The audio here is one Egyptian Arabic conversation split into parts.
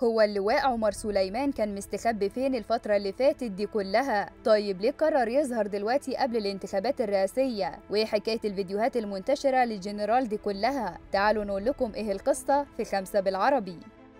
هو اللواء عمر سليمان كان مستخبي فين الفترة اللي فاتت دي كلها طيب ليه قرر يظهر دلوقتي قبل الانتخابات الرئاسية وايه حكاية الفيديوهات المنتشرة للجنرال دي كلها تعالوا نقول لكم ايه القصة في خمسة بالعربي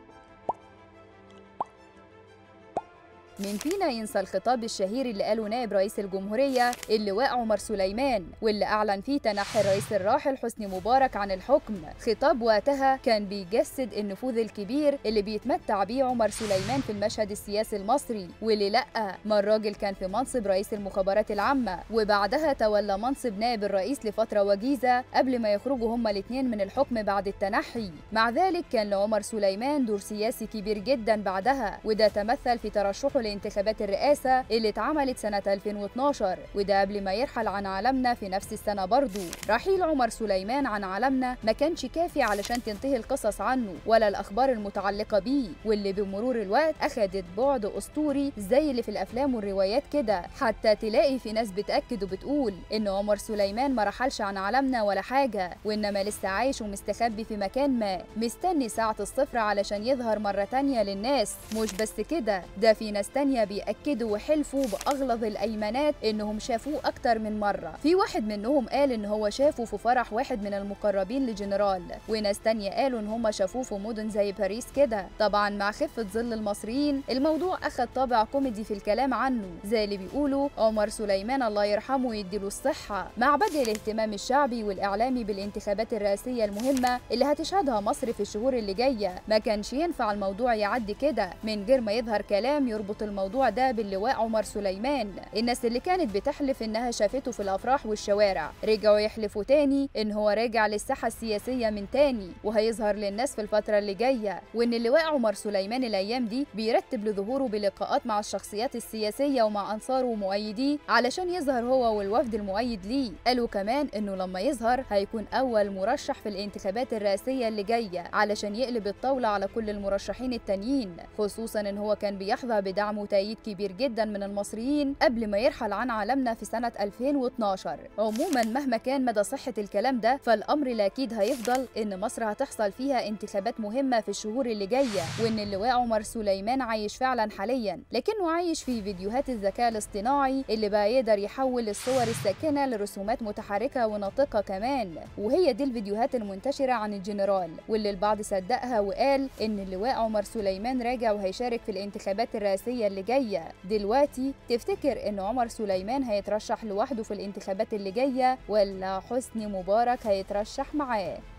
مين فينا ينسى الخطاب الشهير اللي قاله نائب رئيس الجمهورية اللواء عمر سليمان واللي أعلن فيه تنحي الرئيس الراحل حسني مبارك عن الحكم خطاب وقتها كان بيجسد النفوذ الكبير اللي بيتمتع بيه عمر سليمان في المشهد السياسي المصري واللي لأ ما الراجل كان في منصب رئيس المخابرات العامة وبعدها تولى منصب نائب الرئيس لفترة وجيزة قبل ما يخرجوا هما الاتنين من الحكم بعد التنحي مع ذلك كان لعمر سليمان دور سياسي كبير جدا بعدها وده تمثل في ترشحه لانتخابات الرئاسة اللي اتعملت سنة 2012 وده قبل ما يرحل عن عالمنا في نفس السنة برضه رحيل عمر سليمان عن عالمنا ما كانش كافي علشان تنتهي القصص عنه ولا الأخبار المتعلقة بيه واللي بمرور الوقت أخدت بعد أسطوري زي اللي في الأفلام والروايات كده حتى تلاقي في ناس بتأكد وبتقول إن عمر سليمان ما رحلش عن عالمنا ولا حاجة وإنما لسه عايش ومستخبي في مكان ما مستني ساعة الصفر علشان يظهر مرة تانية للناس مش بس كده ده في ناس تانية بيأكدوا وحلفوا بأغلظ الأيمانات إنهم شافوه أكتر من مرة في واحد منهم قال إن هو شافه في فرح واحد من المقربين لجنرال وناس تانية قالوا إن هم شافوه في مدن زي باريس كده طبعا مع خفة ظل المصريين الموضوع أخد طابع كوميدي في الكلام عنه زي اللي بيقولوا عمر سليمان الله يرحمه ويديله الصحة مع بدء الاهتمام الشعبي والإعلامي بالانتخابات الرئاسية المهمة اللي هتشهدها مصر في الشهور اللي جاية ما كانش ينفع الموضوع يعدي كده من غير ما يظهر كلام يربط الموضوع ده باللواء عمر سليمان الناس اللي كانت بتحلف انها شافته في الافراح والشوارع رجعوا يحلفوا تاني ان هو راجع للساحه السياسيه من تاني وهيظهر للناس في الفتره اللي جايه وان اللواء عمر سليمان الايام دي بيرتب لظهوره بلقاءات مع الشخصيات السياسيه ومع انصاره ومؤيديه علشان يظهر هو والوفد المؤيد ليه قالوا كمان انه لما يظهر هيكون اول مرشح في الانتخابات الرئاسيه اللي جايه علشان يقلب الطاوله على كل المرشحين التانيين خصوصا ان هو كان بيحظى بدعم وتأييد كبير جدا من المصريين قبل ما يرحل عن عالمنا في سنة 2012 عموما مهما كان مدى صحة الكلام ده فالأمر لا أكيد هيفضل إن مصر هتحصل فيها انتخابات مهمة في الشهور اللي جاية وإن اللواء عمر سليمان عايش فعلا حاليا لكنه عايش في فيديوهات الذكاء الاصطناعي اللي بقى يقدر يحول الصور الساكنة لرسومات متحركة وناطقة كمان وهي دي الفيديوهات المنتشرة عن الجنرال واللي البعض صدقها وقال إن اللواء عمر سليمان راجع وهيشارك في الانتخابات الرئاسية اللي جاية دلوقتي تفتكر ان عمر سليمان هيترشح لوحده في الانتخابات اللي جايه ولا حسني مبارك هيترشح معاه